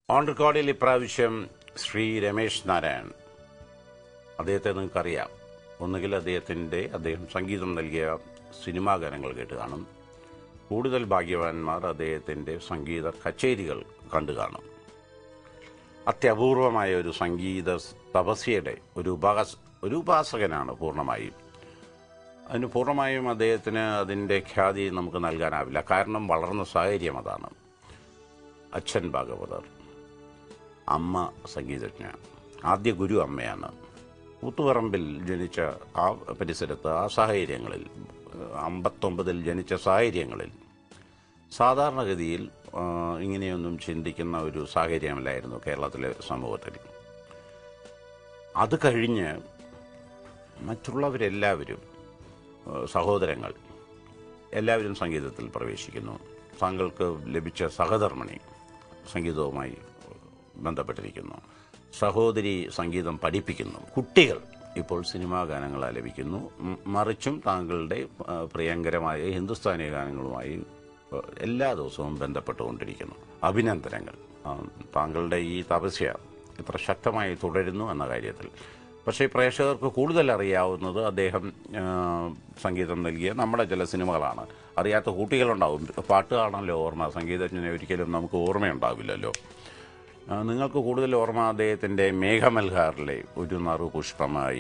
On റെക്കോർഡിൽ ഇപ്രാവശ്യം ശ്രീ രമേശ് നാരായൺ അദ്ദേഹത്തെ നിങ്ങൾക്കറിയാം ഒന്നുകിൽ അദ്ദേഹത്തിൻ്റെ അദ്ദേഹം സംഗീതം നൽകിയ സിനിമാ ഗാനങ്ങൾ കേട്ട് കാണും കൂടുതൽ ഭാഗ്യവാന്മാർ അദ്ദേഹത്തിൻ്റെ സംഗീത കച്ചേരികൾ കണ്ടു കാണും അത്യപൂർവമായ ഒരു സംഗീത തപസ്യയുടെ ഒരു ഉപാസ ഒരു ഉപാസകനാണ് പൂർണ്ണമായും അതിന് പൂർണ്ണമായും അദ്ദേഹത്തിന് അതിൻ്റെ ഖ്യാതി നമുക്ക് നൽകാനാവില്ല കാരണം വളർന്ന സാഹചര്യം അതാണ് അച്ഛൻ ഭാഗവതർ അമ്മ സംഗീതജ്ഞ ആദ്യ ഗുരു അമ്മയാണ് കൂത്തുപറമ്പിൽ ജനിച്ച ആ പരിസരത്ത് ആ സാഹചര്യങ്ങളിൽ അമ്പത്തൊമ്പതിൽ ജനിച്ച സാഹചര്യങ്ങളിൽ സാധാരണഗതിയിൽ ആ, ഇങ്ങനെയൊന്നും ചിന്തിക്കുന്ന ഒരു സാഹചര്യമല്ലായിരുന്നു കേരളത്തിലെ സമൂഹത്തിൽ അത് കഴിഞ്ഞ് മറ്റുള്ളവരെല്ലാവരും ആ, സഹോദരങ്ങൾ എല്ലാവരും സംഗീതത്തിൽ പ്രവേശിക്കുന്നു താങ്കൾക്ക് ലഭിച്ച സഹധർമ്മിണി സംഗീതവുമായി ബന്ധപ്പെട്ടിരിക്കുന്നു സഹോദരി സംഗീതം പഠിപ്പിക്കുന്നു കുട്ടികൾ ഇപ്പോൾ സിനിമാ ഗാനങ്ങൾ ആലപിക്കുന്നു ഉം, മറിച്ചും താങ്കളുടെ ആ, പ്രിയങ്കരമായ ഹിന്ദുസ്ഥാനി ഗാനങ്ങളുമായി ആ, എല്ലാ ദിവസവും ബന്ധപ്പെട്ടുകൊണ്ടിരിക്കുന്നു അഭിനന്ദനങ്ങൾ ആ, താങ്കളുടെ ഈ തപസ്യ ഇത്ര ശക്തമായി തുടരുന്നു എന്ന കാര്യത്തിൽ പക്ഷേ പ്രേക്ഷകർക്ക് കൂടുതൽ അറിയാവുന്നത് അദ്ദേഹം ആ, സംഗീതം നൽകിയ നമ്മുടെ ചില സിനിമകളാണ് അറിയാത്ത കുട്ടികളുണ്ടാവും പാട്ടുകാണല്ലോ ഓർമ്മ സംഗീതജ്ഞനെ ഒരിക്കലും നമുക്ക് ഓർമ്മയുണ്ടാവില്ലല്ലോ ആ, നിങ്ങൾക്ക് കൂടുതൽ ഓർമ്മ അദ്ദേഹത്തിൻ്റെ മേഘമൽഹാറിലെ ഒരു നറു പുഷ്പമായി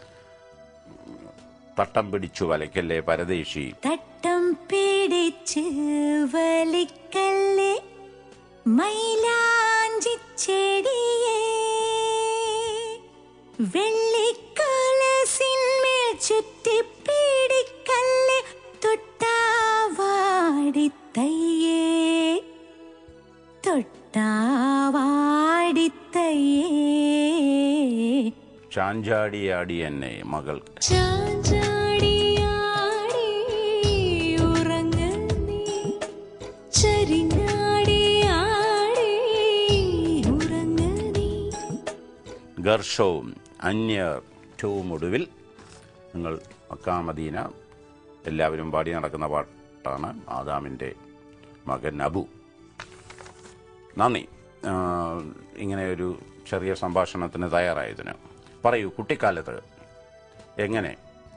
തട്ടം പിടിച്ചു വലയ്ക്കല്ലേ പരദേശി തട്ടം പിടിച്ച് വലിക്കല്ലേ മൈലാഞ്ചി ചെടിയേ വെള്ളിക്കലസിന്മേൽ ചുറ്റി പിടിക്കല്ലേ തൊട്ടാവാടി തയ്യേ തൊട്ടാവാടി തയ്യേ ചാഞ്ചാടിയാടി എന്നെ മകൾ ചാഞ്ചാടിയാടി ഉറങ്ങ് നീ. ചരിഞ്ഞാടിയാടി ഉറങ്ങ് നീ. ഗർഷവും അന്യർ ഏറ്റവും ഒടുവിൽ നിങ്ങൾ മക്കാമദീന എല്ലാവരും പാടി നടക്കുന്ന പാട്ടാണ് ആദാമിൻ്റെ മകൻ അബു നന്ദി ആ, ഇങ്ങനെ ഒരു ചെറിയ സംഭാഷണത്തിന് തയ്യാറായതിന് പറയൂ കുട്ടിക്കാലത്ത് എങ്ങനെ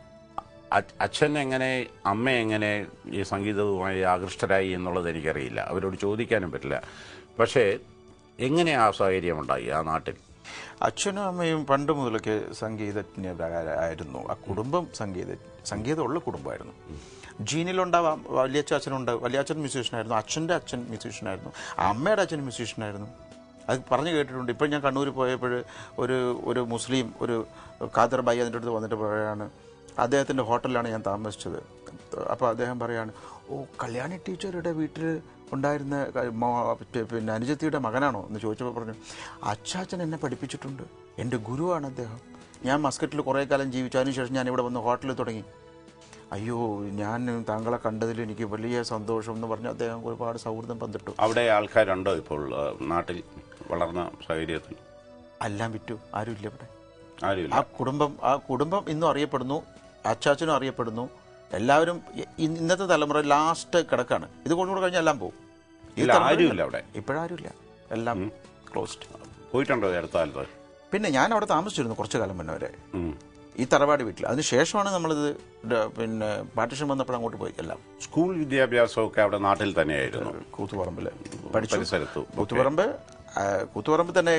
അ- അച്ഛൻ എങ്ങനെ അമ്മ എങ്ങനെ ഈ സംഗീതവുമായി ആകൃഷ്ടരായി എന്നുള്ളത് എനിക്കറിയില്ല അവരോട് ചോദിക്കാനും പറ്റില്ല പക്ഷേ എങ്ങനെ ആ സാഹചര്യം ഉണ്ടായി ആ നാട്ടിൽ അച്ഛനും അമ്മയും പണ്ട് മുതലൊക്കെ സംഗീതജ്ഞരായിരുന്നു ആ കുടുംബം സംഗീത സംഗീതമുള്ള കുടുംബമായിരുന്നു ജീനിലുണ്ടാവാം വലിയച്ഛൻ അച്ഛനുണ്ട് വലിയച്ഛൻ മ്യൂസീഷ്യനായിരുന്നു അച്ഛൻ്റെ അച്ഛൻ മ്യൂസീഷ്യനായിരുന്നു അമ്മയുടെ അച്ഛൻ മ്യൂസീഷ്യനായിരുന്നു അത് പറഞ്ഞു കേട്ടിട്ടുണ്ട് ഇപ്പം ഞാൻ കണ്ണൂർ പോയപ്പോൾ ഒരു ഒരു മുസ്ലിം ഒരു ഖാദർ ബായി അതിൻ്റെ അടുത്ത് വന്നിട്ട് പറയാണ് അദ്ദേഹത്തിൻ്റെ ഹോട്ടലിലാണ് ഞാൻ താമസിച്ചത് അപ്പോൾ അദ്ദേഹം പറയാണ് ഓ കല്യാണി ടീച്ചറുടെ വീട്ടിൽ ഉണ്ടായിരുന്ന ക- മോ- പി- പിന്നെ അനുജത്തിയുടെ മകനാണോ എന്ന് ചോദിച്ചപ്പോൾ പറഞ്ഞു അച്ചാച്ചൻ എന്നെ പഠിപ്പിച്ചിട്ടുണ്ട് എൻ്റെ ഗുരുവാണ് അദ്ദേഹം ഞാൻ മസ്കറ്റിൽ കുറേ കാലം ജീവിച്ചു അതിനുശേഷം ഞാൻ ഇവിടെ വന്ന് ഹോട്ടലിൽ തുടങ്ങി അയ്യോ ഞാൻ താങ്കളെ കണ്ടതിൽ എനിക്ക് വലിയ സന്തോഷം എന്ന് പറഞ്ഞ് അദ്ദേഹം ഒരുപാട് സൗഹൃദം പന്തിട്ടു അവിടെ ആൾക്കാരുണ്ടോ ഇപ്പോൾ ആ, നാട്ടിൽ വളർന്ന സാഹചര്യത്തിൽ എല്ലാം വിറ്റു ആരുമില്ല ഇവിടെ ആരുമില്ല ആ കുടുംബം ആ കുടുംബം ഇന്നും അറിയപ്പെടുന്നു അച്ചാച്ചനും അറിയപ്പെടുന്നു എല്ലാവരും ഇ- ഇ- ഇന്നത്തെ തലമുറ ലാസ്റ്റ് കിടക്കാണ് ഇത് കൊണ്ടുകൂടെ കഴിഞ്ഞാൽ എല്ലാം പോകും ഇല്ല, ആരുമില്ല അവിടെ. ഇപ്പോഴാരുമില്ല എല്ലാം ക്ലോസ്ഡ് പോയിട്ടുണ്ടോ ഈ അടുത്ത കാലത്ത് പിന്നെ ഞാൻ അവിടെ താമസിച്ചിരുന്നു കുറച്ചു കാലം മുന്നേ വരെ ഉം. ഈ തറവാട് വീട്ടിൽ അതിന് ശേഷമാണ് നമ്മളിത് ഡ- പിന്നെ പാർട്ടിഷൻ വന്നപ്പോൾ അങ്ങോട്ട് പോയി എല്ലാം സ്കൂൾ വിദ്യാഭ്യാസമൊക്കെ അവിടെ നാട്ടിൽ തന്നെയായിരുന്നു കൂത്തുപറമ്പിൽ പഠിച്ചു പരിസരത്തു കൂത്തുപറമ്പ് ആ, കൂത്തുപറമ്പിൽ തന്നെ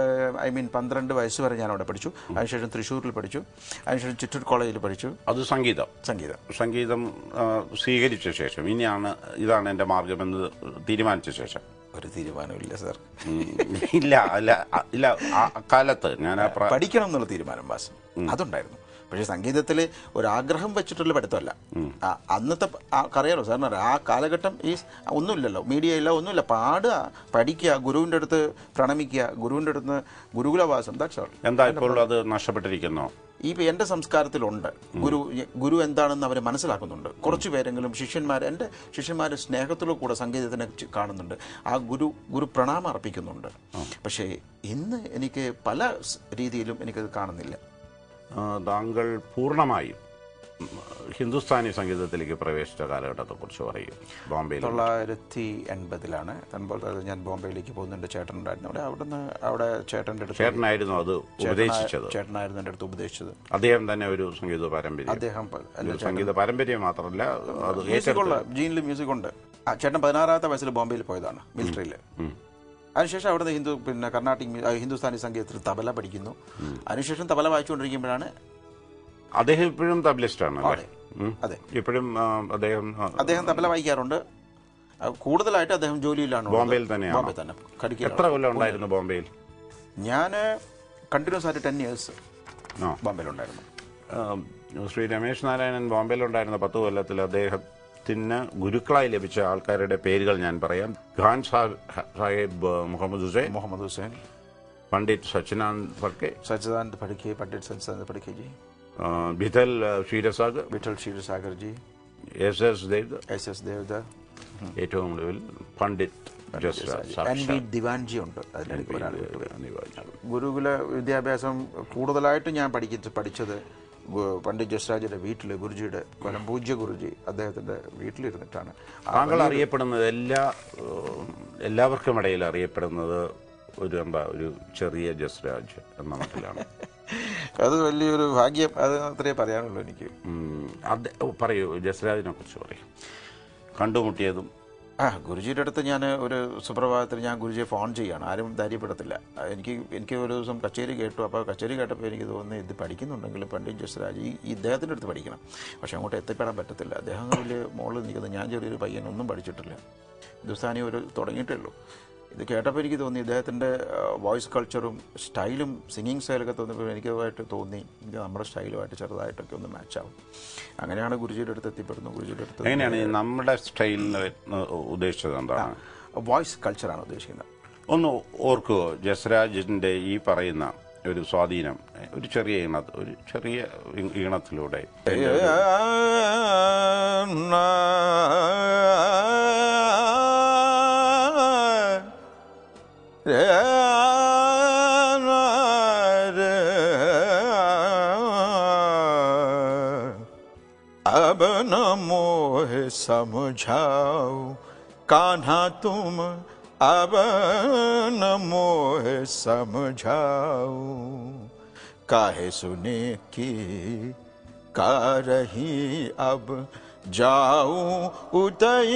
ഐ മീൻ പന്ത്രണ്ട് വയസ്സ് വരെ ഞാൻ അവിടെ പഠിച്ചു അതിനുശേഷം തൃശ്ശൂരിൽ പഠിച്ചു അതിനുശേഷം ചിറ്റൂർ കോളേജിൽ പഠിച്ചു അത് സംഗീതം സംഗീതം സംഗീതം ആ, സ്വീകരിച്ച ശേഷം ഇനിയാണ് ഇതാണ് എൻ്റെ മാർഗമെന്ന് തീരുമാനിച്ച ശേഷം ഒരു തീരുമാനമില്ല സാർ ഉം. ഇല്ല അല്ല അ- ഇല്ല ആ കാലത്ത് ഞാൻ ആ പ്ര- പഠിക്കണം എന്നുള്ള തീരുമാനം ബാസ് അതുണ്ടായിരുന്നു പക്ഷേ സംഗീതത്തിൽ ഒരു ആഗ്രഹം വെച്ചിട്ടുള്ള പഠിത്തമല്ല ആ, അന്നത്തെ പ- ആ അറിയാലോ സാറിന് അറിയാം ആ കാലഘട്ടം ഈ സ് ഒന്നുമില്ലല്ലോ മീഡിയ ഇല്ല ഒന്നുമില്ല പാടുക പഠിക്കുക ഗുരുവിൻ്റെ അടുത്ത് പ്രണമിക്കുക ഗുരുവിൻ്റെ അടുത്ത് ഗുരുകുലവാസം ദാറ്റ്സ് ഓൾ എന്താ ഇപ്പോൾ അത് നഷ്ടപ്പെട്ടിരിക്കുന്നു ഈ ഇപ്പൊ എന്റെ സംസ്കാരത്തിലുണ്ട് ഗുരു ഗുരു എന്താണെന്ന് അവർ മനസ്സിലാക്കുന്നുണ്ട് കുറച്ചു പേരെങ്കിലും ശിഷ്യന്മാർ എൻ്റെ ശിഷ്യന്മാർ സ്നേഹത്തിലൂ കൂടെ സംഗീതത്തിനെ ചി- കാണുന്നുണ്ട് ആ ഗുരു ഗുരു പ്രണാമം അർപ്പിക്കുന്നുണ്ട് പക്ഷേ ഇന്ന് എനിക്ക് പല സ് രീതിയിലും എനിക്കത് കാണുന്നില്ല ആ, താങ്കൾ പൂർണ്ണമായും ഹിന്ദുസ്ഥാനി സംഗീതത്തിലേക്ക് പ്രവേശിച്ച കാലഘട്ടത്തെക്കുറിച്ച് പറയും ബോംബെയിൽ തൊള്ളായിരത്തി എൺപതിലാണ് തൻപോൽ ഞാൻ ബോംബെയിലേക്ക് പോകുന്നുണ്ട് ചേട്ടൻ ഉണ്ടായിരുന്നു അവിടെ അവിടുന്ന് അവിടെ ചേട്ടൻ്റെ അടുത്ത് ചേട്ടനായിരുന്നു അത് ഉപദേശിച്ചത് ചേട്ടനായിരുന്നു എൻ്റെ അടുത്ത് ഉപദേശിച്ചത് അദ്ദേഹം തന്നെ ഒരു സംഗീത പാരമ്പര്യം അദ്ദേഹം പ- ഒരു സംഗീത പാരമ്പര്യം മാത്രമല്ല അത് മ്യൂസിക് ഉള്ള ജീനിൽ മ്യൂസിക് ഉണ്ട് ആ ചേട്ടൻ പതിനാറാമത്തെ വയസ്സിൽ ബോംബെയിൽ പോയതാണ് മിലിറ്ററിയിൽ അതിനുശേഷം അവിടുന്ന് ഹിന്ദു പിന്നെ കർണാട്ടിക് മ്യൂ- ആ, ഹിന്ദുസ്ഥാനി സംഗീതത്തിൽ തബല പഠിക്കുന്നു അതിനുശേഷം തബല വായിച്ചുകൊണ്ടിരിക്കുമ്പോഴാണ് അദ്ദേഹം ഇപ്പോഴും തബ്ലിസ്റ്റാണ് അല്ലേ ഉം. അതെ ഇപ്പോഴും ആ, അദ്ദേഹം ആ, അദ്ദേഹം തബല വായിക്കാറുണ്ട് ആ, കൂടുതലായിട്ട് അദ്ദേഹം ജോലിയിലാണ് ഉള്ളത്. ബോംബെയിൽ തന്നെയാണോ? ബോംബെ തന്നെ കടിക്കലാണ് എത്ര കൊല്ലം ഉണ്ടായിരുന്നു ബോംബെയിൽ ഞാൻ കണ്ടിന്യൂസ് ആയിട്ട് ടെൻ ഇയേഴ്സ് ആ ബോംബെയിലുണ്ടായിരുന്നു ആ, ശ്രീ രമേശ് നാരായണൻ ബോംബെയിലുണ്ടായിരുന്ന പത്ത് കൊല്ലത്തിൽ അദ്ദേഹത്തിന് ഗുരുക്കളായി ലഭിച്ച ആൾക്കാരുടെ പേരുകൾ ഞാൻ പറയാം ഖാൻ സാഹ് സാഹിബ് മുഹമ്മദ് ഹുസൈൻ മുഹമ്മദ് ഹുസൈൻ പണ്ഡിറ്റ് സച്ചിനാനന്ദ് ഫഡ്കെ സച്ചിദാനന്ദ് ഫഡ്കെ പണ്ഡിറ്റ് സച്ചിദാനന്ദ് ഫഡ്കെ ജി ആ, ഭിതൽ ആ, ക്ഷീരസാഗ് Vithal Kshirsagar ji S S Dev S S ദേവദ ഏറ്റവും ഒടുവിൽ പണ്ഡിറ്റ് ജസ്രാജ് എൻ വി സാക്ഷാത് ദിവാൻജി ഉണ്ട് അതിലേക്ക് ഒരാൾ അനിവാര്യ. ഗുരുകുല വിദ്യാഭ്യാസം കൂടുതലായിട്ട് ഞാൻ പഠിക്ക പഠിച്ചത് ഗു- പണ്ഡിറ്റ് ജസ്രാജിന്റെ വീട്ടിൽ ഗുരുജിയുടെ കൊലം പൂജ്യ ഗുരുജി അദ്ദേഹത്തിന്റെ വീട്ടിലിരുന്നിട്ടാണ് ആ താങ്കൾ അറിയപ്പെടുന്നത് എല്ലാ ഏഹ്, എല്ലാവർക്കും ഇടയിൽ അറിയപ്പെടുന്നത് ഒരു എന്താ ഒരു ചെറിയ ജസ്രാജ് എന്ന മട്ടിലാണ് അത് വലിയൊരു ഭാഗ്യം അത് അത്രേ പറയാനുള്ളൂ എനിക്ക് ഉം, അത് ഓ, പറയൂ ജസ്രാജിനെ കുറിച്ച് പറയൂ കണ്ടുമുട്ടിയതും ആ ഗുരുജിയുടെ അടുത്ത് ഞാൻ ഒരു സുപ്രഭാതത്തിൽ ഞാൻ ഗുരുജിയെ ഫോൺ ചെയ്യാണ് ആരും ധൈര്യപ്പെടത്തില്ല ആ, എനിക്ക് എനിക്ക് ഒരു ദിവസം കച്ചേരി കേട്ടു അപ്പോൾ കച്ചേരി കേട്ടപ്പോൾ എനിക്ക് തോന്നി ഇത് പഠിക്കുന്നുണ്ടെങ്കിൽ പണ്ഡിറ്റ് ജസ്രാജ് ഈ ഈ ഇദ്ദേഹത്തിൻ്റെ അടുത്ത് പഠിക്കണം പക്ഷെ അങ്ങോട്ട് എത്തിപ്പെടാൻ പറ്റത്തില്ല അദ്ദേഹം വലിയ മോളിൽ നിൽക്കുന്നത് ഞാൻ ചെറിയൊരു പയ്യൻ ഒന്നും പഠിച്ചിട്ടില്ല ഹിന്ദുസ്ഥാനി ഒരു തുടങ്ങിയിട്ടേ ഉള്ളൂ ഇത് കേട്ടപ്പോൾ എനിക്ക് തോന്നി ഇദ്ദേഹത്തിൻ്റെ വോയിസ് കൾച്ചറും സ്റ്റൈലും സിംഗിങ് സ്റ്റൈലൊക്കെ തോന്നിയപ്പോൾ എനിക്കതായിട്ട് തോന്നി ഇത് നമ്മുടെ സ്റ്റൈലുമായിട്ട് ചെറുതായിട്ടൊക്കെ ഒന്ന് മാച്ചാവും അങ്ങനെയാണ് ഗുരുജിയുടെ അടുത്ത് എത്തിപ്പെടുന്നത് ഗുരുജിയുടെ അടുത്ത് എങ്ങനെയാണ് ഈ നമ്മുടെ സ്റ്റൈലിന് ഉദ്ദേശിച്ചത് എന്താണ് വോയിസ് കൾച്ചറാണ് ഉദ്ദേശിക്കുന്നത് ഒന്ന് ഓർക്കുവോ ജസ്രാജിന്റെ ഈ പറയുന്ന ഒരു സ്വാധീനം ഒരു ചെറിയ ഈണ ഒരു ചെറിയ ഈ- ഈണത്തിലൂടെ अब न मोह समझाओ कान्हा तुम अब न मोह समझाओ काहे सुने की का रही अब जाऊं उतई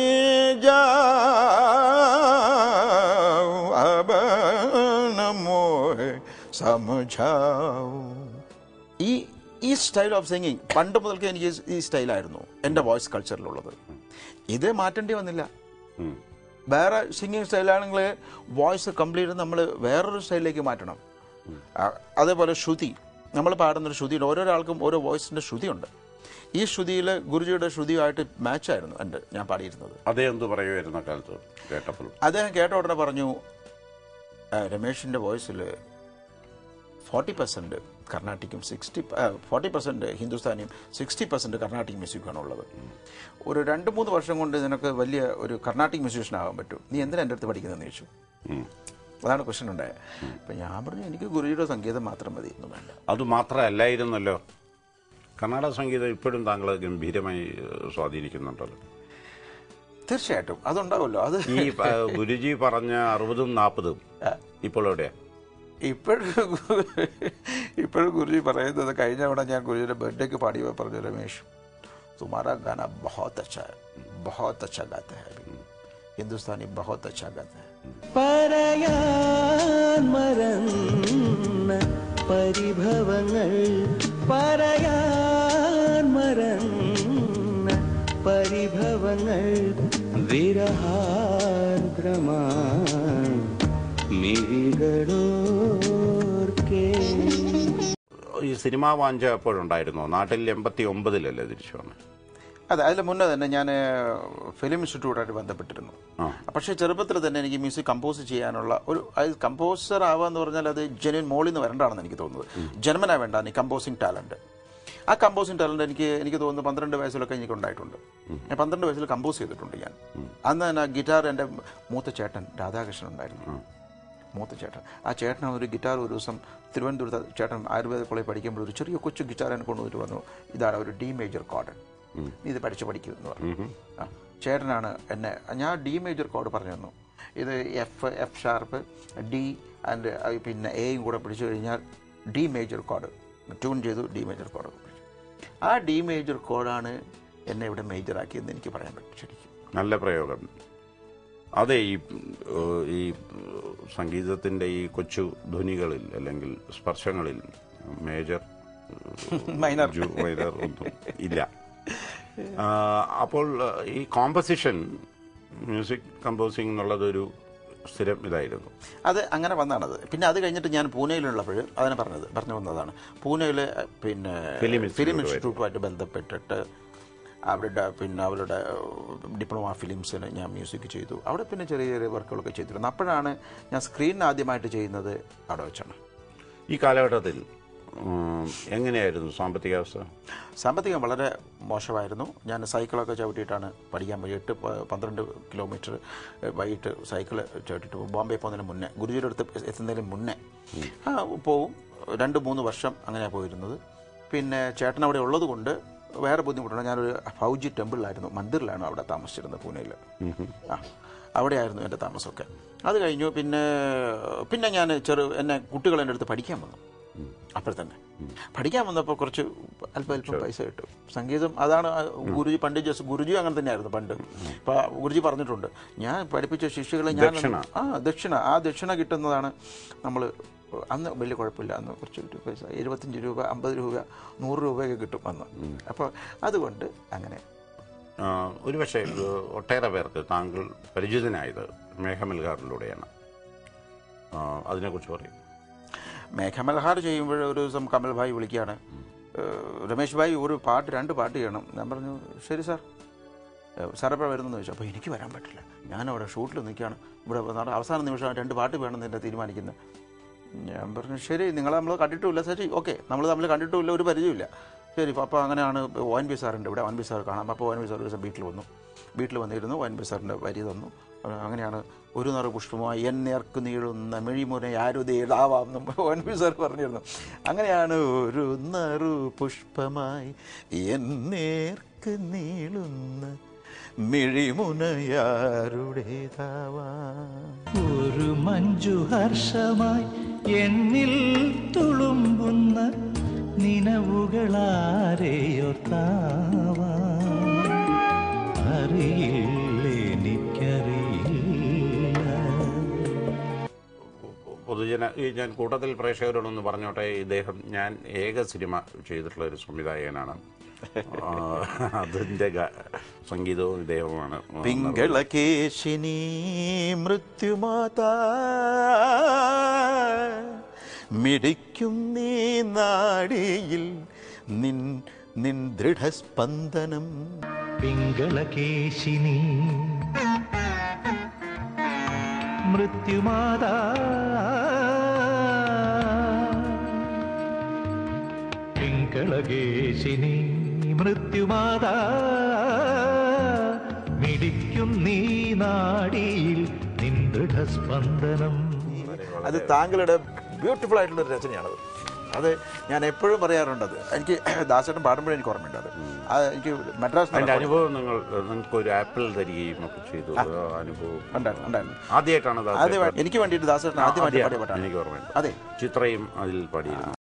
जाऊं अब न मोह समझाओ ഈ ഈ സ്റ്റൈൽ ഓഫ് സിംഗിങ് പണ്ട് മുതൽക്ക് എനിക്ക് ഈ സ്റ്റൈലായിരുന്നു എൻ്റെ വോയിസ് കൾച്ചറിലുള്ളത് ഇത് മാറ്റേണ്ടി വന്നില്ല ഉം. വേറെ സിംഗിങ് സ്റ്റൈലാണെങ്കിൽ വോയിസ് കംപ്ലീറ്റ് നമ്മൾ വേറൊരു സ്റ്റൈലിലേക്ക് മാറ്റണം ആ, അതേപോലെ ശ്രുതി നമ്മൾ പാടുന്നൊരു ശ്രുതിയുണ്ട് ഓരോരോ ആൾക്കും ഓരോ വോയിസിൻ്റെ ശ്രുതിയുണ്ട് ഈ ശ്രുതിയിൽ ഗുരുജിയുടെ ശ്രുതിയുമായിട്ട് മാച്ചായിരുന്നു എൻ്റെ ഞാൻ പാടിയിരുന്നത് അതേ എന്ത് പറയുമായിരുന്ന കാലത്ത് കേട്ടപ്പോൾ അദ്ദേഹം കേട്ട ഉടനെ പറഞ്ഞു "ആ, രമേഷിൻ്റെ വോയിസിൽ ഫോർട്ടി പെർസെൻറ്റ് കർണാട്ടിക്കും സിക്സ്റ്റി ഫോർട്ടി പെർസെൻറ്റ് ഹിന്ദുസ്ഥാനിയും സിക്സ്റ്റി പെർസെൻറ്റ് കർണാട്ടിക് മ്യൂസിക്കാണ് ഉള്ളത് ഒരു രണ്ട് മൂന്ന് വർഷം കൊണ്ട് നിനക്ക് വലിയ ഒരു കർണാട്ടിക് മ്യൂസീഷ്യൻ ആകാൻ പറ്റും നീ എന്തിനാ എൻ്റെ അടുത്ത് പഠിക്കുന്നതെന്ന് ചോദിച്ചു ഉം. അതാണ് ക്വസ്റ്റൻ ഉണ്ടായത് അപ്പം ഞാൻ പറഞ്ഞു എനിക്ക് ഗുരുജിയുടെ സംഗീതം മാത്രം മതി ഒന്നും വേണ്ട അത് മാത്രമല്ലായിരുന്നല്ലോ കർണാടക സംഗീതം ഇപ്പോഴും താങ്കളെ ഗംഭീരമായി ഏഹ്, സ്വാധീനിക്കുന്നുണ്ടല്ലോ തീർച്ചയായിട്ടും അതുണ്ടാവുമല്ലോ അത് ഈ പ- ഗുരുജി പറഞ്ഞ അറുപതും നാൽപ്പതും ഇപ്പോൾ എവിടെയാ ഇപ്പോഴും ഇപ്പോഴും ഗുരുജി പറയുന്നത് കഴിഞ്ഞ തവണ ഞാൻ ഗുരുജിയുടെ ബർത്ത്ഡേക്ക് പാടിയപ്പോൾ പറഞ്ഞു രമേഷ് तुम्हारा गाना बहुत अच्छा है बहुत अच्छा गाता है अभी हिंदुस्तानी बहुत अच्छा गाता है പറയാൻ മറന്ന പരിഭവങ്ങൾ പറയാൻ മറന്ന പരിഭവങ്ങൾ വിരഹാർദ്രമാ മിഴികളോർക്കേ ഈ സിനിമാ വാഞ്ച എപ്പോഴുണ്ടായിരുന്നോ നാട്ടിൽ എൺപത്തി ഒമ്പതിലല്ലേ തിരിച്ചു വന്നത് അതെ അതിന് മുന്നേ തന്നെ ഞാൻ ഫിലിം ഇൻസ്റ്റിറ്റ്യൂട്ടായിട്ട് ബന്ധപ്പെട്ടിരുന്നു ആ. പക്ഷേ ചെറുപ്പത്തിൽ തന്നെ എനിക്ക് മ്യൂസിക് കമ്പോസ് ചെയ്യാനുള്ള ഒരു അത് കമ്പോസർ ആവാന്ന് പറഞ്ഞാൽ അത് ജെനുവിൻ മോളിൽ നിന്ന് വരണ്ടാണെന്ന് എനിക്ക് തോന്നുന്നത് ജന്മനാ വേണ്ട ഈ കമ്പോസിങ് ടാലന്റ് ആ കമ്പോസിങ് ടാലന്റ് എനിക്ക് എനിക്ക് തോന്നുന്നു പന്ത്രണ്ട് വയസ്സിലൊക്കെ എനിക്ക് ഉണ്ടായിട്ടുണ്ട് ഞാൻ പന്ത്രണ്ട് വയസ്സിൽ കമ്പോസ് ചെയ്തിട്ടുണ്ട് ഞാൻ അന്ന് തന്നെ ഗിറ്റാർ എൻ്റെ മൂത്ത ചേട്ടൻ രാധാകൃഷ്ണൻ ഉണ്ടായിരുന്നു മൂത്ത ചേട്ടൻ ആ ചേട്ടൻ ഒരു ഗിറ്റാർ ഒരു ദിവസം തിരുവനന്തപുരത്ത് ചേട്ടൻ ആയുർവേദ കോളേജ് പഠിക്കുമ്പോൾ ഒരു ചെറിയ കൊച്ചു ഗിറ്റാർ എന്നെ കൊണ്ടുവന്നിട്ട് പറഞ്ഞു ഇതാണ് ഒരു ഡി മേജർ കോഡ് ഇത് പഠിച്ച് പഠിക്കുമെന്ന് പറഞ്ഞു ആ ചേട്ടനാണ് എന്നെ ഞാൻ ഡി മേജർ കോഡ് പറഞ്ഞു തന്നു ഇത് F F sharp D and പിന്നെ എയും കൂടെ പിടിച്ചു കഴിഞ്ഞാൽ ഡി മേജർ കോഡ് ട്യൂൺ ചെയ്തു ഡി മേജർ കോഡ് പിടിച്ചു ആ ഡി മേജർ കോഡാണ് എന്നെ ഇവിടെ മേജറാക്കിയെന്ന് എനിക്ക് പറയാൻ പറ്റും ശരിക്കും നല്ല പ്രയോഗം അതെ ഈ ഏഹ്, ഈ സംഗീതത്തിന്റെ ഈ കൊച്ചു ധ്വനികളിൽ അല്ലെങ്കിൽ സ്പർശങ്ങളിൽ മേജർ മൈനർ ജു മൈനർ ഒന്നും ഇല്ല ആ, അപ്പോൾ ഈ കോമ്പസിഷൻ മ്യൂസിക് കമ്പോസിംഗ് എന്നുള്ളതൊരു സ്ഥിരം ഇതായിരുന്നു അത് അങ്ങനെ വന്നാണത് പിന്നെ അത് കഴിഞ്ഞിട്ട് ഞാൻ പൂനെയിലുള്ളപ്പോൾ അതിനെ പറഞ്ഞത് പറഞ്ഞു വന്നതാണ് പൂനെയിൽ പിന്നെ ഫിലിം ഫിലിം ഇൻസ്റ്റിറ്റ്യൂട്ടുമായിട്ട്. ഇൻസ്റ്റിറ്റ്യൂട്ടുമായിട്ട് ബന്ധപ്പെട്ടിട്ട് അവരുടെ പിന്നെ അവരുടെ ഡിപ്ലോമ ഫിലിംസിന് ഞാൻ മ്യൂസിക് ചെയ്തു അവിടെ പിന്നെ ചെറിയ ചെറിയ വർക്കുകളൊക്കെ ചെയ്തിരുന്നു അപ്പോഴാണ് ഞാൻ സ്ക്രീൻ ആദ്യമായിട്ട് ചെയ്യുന്നത് അവിടെ വെച്ചാണ് ഈ കാലഘട്ടത്തിൽ ഉം, എങ്ങനെയായിരുന്നു സാമ്പത്തിക അവസ്ഥ സാമ്പത്തികം വളരെ മോശമായിരുന്നു ഞാൻ സൈക്കിളൊക്കെ ചവിട്ടിയിട്ടാണ് പഠിക്കാൻ പോയി എട്ട് പ- പന്ത്രണ്ട് കിലോമീറ്റർ വൈകിട്ട് സൈക്കിൾ ചവിട്ടിയിട്ട് പോകും ബോംബെ പോകുന്നതിന് മുന്നേ ഗുരുജിയുടെ അടുത്ത് എത്തുന്നതിന് മുന്നേ ആ, പോവും രണ്ട് മൂന്ന് വർഷം അങ്ങനെയാണ് പോയിരുന്നത് പിന്നെ ചേട്ടൻ അവിടെ ഉള്ളത് കൊണ്ട് വേറെ ബുദ്ധിമുട്ടുണ്ട് ഞാനൊരു ഫൗജി ടെമ്പിളിലായിരുന്നു മന്ദിറിലാണ് അവിടെ താമസിച്ചിരുന്നത് പൂനെയിൽ ആ അവിടെയായിരുന്നു എൻ്റെ താമസമൊക്കെ അത് കഴിഞ്ഞു പിന്നെ പിന്നെ ഞാൻ ചെറു എന്നെ കുട്ടികൾ എൻ്റെ അടുത്ത് പഠിക്കാൻ വന്നു അപ്പോൾ തന്നെ പഠിക്കാൻ വന്നപ്പോൾ കുറച്ച് അല്പം അല്പം പൈസ കിട്ടും സംഗീതം അതാണ് ആ ഗുരുജി പണ്ഡിറ്റ് ജസ് ഗുരുജി അങ്ങനെ തന്നെയായിരുന്നു പണ്ട് അപ്പോൾ ഗുരുജി പറഞ്ഞിട്ടുണ്ട് ഞാൻ പഠിപ്പിച്ച ശിഷ്യകളെ ഞാൻ ദക്ഷിണ. ആ ദക്ഷിണ ആ ദക്ഷിണ കിട്ടുന്നതാണ് നമ്മൾ അന്ന് വലിയ കുഴപ്പമില്ല അന്ന് കുറച്ച് ഒരു പൈസ എഴുപത്തഞ്ച് രൂപ അമ്പത് രൂപ നൂറ് രൂപയൊക്കെ കിട്ടും അന്ന് അപ്പോൾ അതുകൊണ്ട് അങ്ങനെ ആ, ഒരുപക്ഷെ ഇത് ഒട്ടേറെ പേർക്ക് താങ്കൾ പരിചിതനായത് മേഘമൽകാറിലൂടെയാണ് ആ, അതിനെക്കുറിച്ച് പറയും മേഘമൽഹാർ ചെയ്യുമ്പോൾ ഒരു ദിവസം കമൽ ഭായി വിളിക്കുകയാണ് ഏഹ്, രമേശ് ഭായി ഒരു പാട്ട് രണ്ട് പാട്ട് ചെയ്യണം ഞാൻ പറഞ്ഞു ശരി സാർ ഏഹ്, സാർ എപ്പോഴാണ് വരുന്നതെന്ന് ചോദിച്ചു അപ്പോൾ എനിക്ക് വരാൻ പറ്റില്ല ഞാനവിടെ ഷൂട്ടിൽ നിൽക്കുകയാണ് ഇവിടെ വന്നിട്ട് അവസാന നിമിഷം രണ്ട് പാട്ട് വേണമെന്ന് എന്നെ തീരുമാനിക്കുന്നത് ഞാൻ പറഞ്ഞു ശരി നിങ്ങളെ നമ്മൾ കണ്ടിട്ടുമില്ല ശരി ഓക്കെ നമ്മൾ തമ്മിൽ കണ്ടിട്ടുമില്ല ഒരു പരിചയമില്ല ശരി അപ്പോൾ അങ്ങനെയാണ് ഒ എൻ ബി സാറുണ്ട് ഇവിടെ ഒ എൻ ബി സാർ കാണാം അപ്പോൾ ഒ എൻ ബി സാർ ഒരു ദിവസം വീട്ടിൽ വന്നു വീട്ടിൽ വന്നിരുന്നു ഒ എൻ ബി സാറിൻ്റെ വരി തന്നു അഹ് അങ്ങനെയാണ് ഒരു നിറ പുഷ്പമായി എൻ നേർക്ക് നീളുന്ന മിഴിമുന ആരുതേതാവാം എന്ന് ഒ എൻ ബി സാർ പറഞ്ഞിരുന്നു അങ്ങനെയാണ് ഒരു നറു പുഷ്പമായി എൻ നേർക്ക് നീളുന്ന മിഴിമുനയാരുടേതാവാം ഒരു മഞ്ജുഹർഷമായി എന്നിൽ തുളുമ്പുന്ന നിലവുകളാരെയൊത്താവാ അറിയില്ലെനിക്കറിയില്ല പൊതുജന ഈ ഞാൻ കൂട്ടത്തിൽ പ്രേക്ഷകരോടൊന്ന് പറഞ്ഞോട്ടെ ഇദ്ദേഹം ഞാൻ ഏക സിനിമ ചെയ്തിട്ടുള്ള ഒരു സംവിധായകനാണ് ആ, അതിന്റെ ഗ- സംഗീതവും ഇദ്ദേഹവുമാണ് പിങ്കളകേശിനി മൃത്യുമാതാ മിടിക്കും നീ നാടിയിൽ നിൻ നിൻ ദൃഢസ്പന്ദനം പിങ്കളകേശിനി മൃത്യുമാതാ പിങ്കളകേശിനി മൃത്യുമാതാ മിടിക്കും നീ നാടിയിൽ നിൻ ദൃഢസ്പന്ദനം അത് താങ്കളുടെ ബ്യൂട്ടിഫുൾ ആയിട്ടുള്ള ഒരു രചനയാണത് അത് ഞാൻ എപ്പോഴും പറയാറുണ്ട് അത് എനിക്ക് ദാസേട്ടൻ പാടുമ്പോഴേ എനിക്ക് ഓർമ്മയുണ്ട് അത് അത് എനിക്ക് മദ്രാസ് അതിന്റെ അനുഭവം നിങ്ങൾ നിങ്ങൾക്ക് ഒരു ആപ്പിൾ തരികയും ഒക്കെ ചെയ്തു ആ അനുഭവം ഉണ്ടായിരുന്നു ഉണ്ടായിരുന്നു ആദ്യമായിട്ടാണ് ദാസേട്ടൻ- ആദ്യമായിട്ട് എനിക്ക് വേണ്ടിയിട്ട് ദാസേട്ടൻ ആദ്യമായിട്ട് പാടിയ ആദ്യമായിട്ട് പാട്ടാണ് എനിക്ക് ഓർമ്മയുണ്ട് അതെ ചിത്രയും അതിൽ പാടിയിരുന്നു